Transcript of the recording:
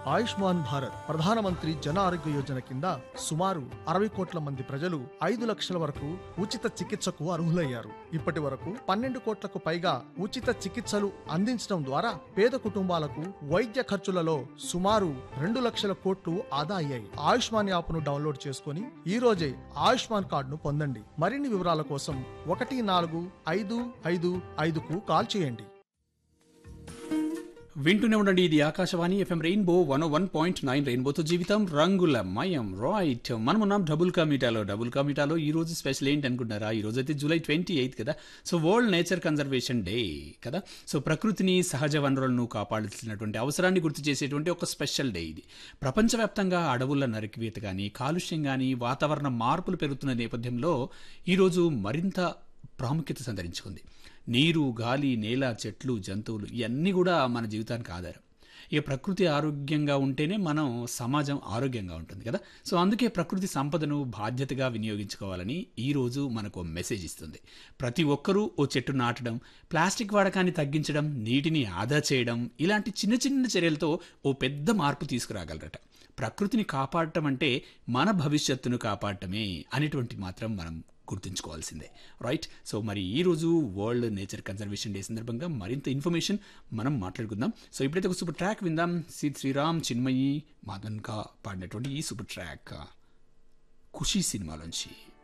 ఆయుష్మాన్ భారత్ ప్రధానమంత్రి జన ఆరోగ్య యోజన కింద సుమారు అరవై కోట్ల మంది ప్రజలు ఐదు లక్షల వరకు ఉచిత చికిత్సకు అర్హులయ్యారు ఇప్పటి వరకు పన్నెండు కోట్లకు పైగా ఉచిత చికిత్సలు అందించడం ద్వారా పేద కుటుంబాలకు వైద్య ఖర్చులలో సుమారు రెండు లక్షల కోట్లు ఆదా అయ్యాయి ఆయుష్మాన్ యాప్ను డౌన్లోడ్ చేసుకుని ఈ రోజే ఆయుష్మాన్ కార్డును పొందండి మరిన్ని వివరాల కోసం ఒకటి నాలుగు ఐదు ఐదు ఐదుకు కాల్ చేయండి వింటూనే ఉండండి ఇది Akashvani FM rainbow one one point nine రెయిన్బోతో జీవితం రంగుల మయం రైట్ మనం ఉన్నాం డబుల్ కామిటాలో డబుల్ కామిటాలో ఈ రోజు స్పెషల్ ఏంటి అనుకుంటారా ఈ రోజు అయితే జూలై ట్వంటీ ఎయిత్ కదా so world nature conservation day కదా సో ప్రకృతిని సహజ వనరులను కాపాడాల్సినటువంటి అవసరాన్ని గుర్తు చేసేటువంటి ఒక స్పెషల్ డే ఇది ప్రపంచవ్యాప్తంగా అడవుల నరికివేత కానీ కాలుష్యం కానీ వాతావరణ మార్పులు పెరుగుతున్న నేపథ్యంలో ఈరోజు మరింత ప్రాముఖ్యత సంతరించుకుంది నీరు గాలి నేల చెట్లు జంతువులు ఇవన్నీ కూడా మన జీవితానికి ఆధారం ఇక ప్రకృతి ఆరోగ్యంగా ఉంటేనే మనం సమాజం ఆరోగ్యంగా ఉంటుంది కదా సో అందుకే ప్రకృతి సంపదను బాధ్యతగా వినియోగించుకోవాలని ఈరోజు మనకు ఓ మెసేజ్ ఇస్తుంది ప్రతి ఒక్కరూ ఓ చెట్టు నాటడం ప్లాస్టిక్ వాడకాన్ని తగ్గించడం నీటిని ఆదా చేయడం ఇలాంటి చిన్న చిన్న చర్యలతో ఓ పెద్ద మార్పు తీసుకురాగలరట ప్రకృతిని కాపాడటం అంటే మన భవిష్యత్తును కాపాడటమే అనేటువంటి మాత్రం మనం గుర్తుంచుకోవాల్సిందే రైట్ సో మరి ఈరోజు వరల్డ్ నేచర్ కన్జర్వేషన్ డే సందర్భంగా మరింత ఇన్ఫర్మేషన్ మనం మాట్లాడుకుందాం సో ఇప్పుడైతే ఒక సూపర్ ట్రాక్ విందాం సి శ్రీరామ్ చిన్మయి మాదన్కా పాడినటువంటి ఈ సూపర్ ట్రాక్ ఖుషీ సినిమాలోంచి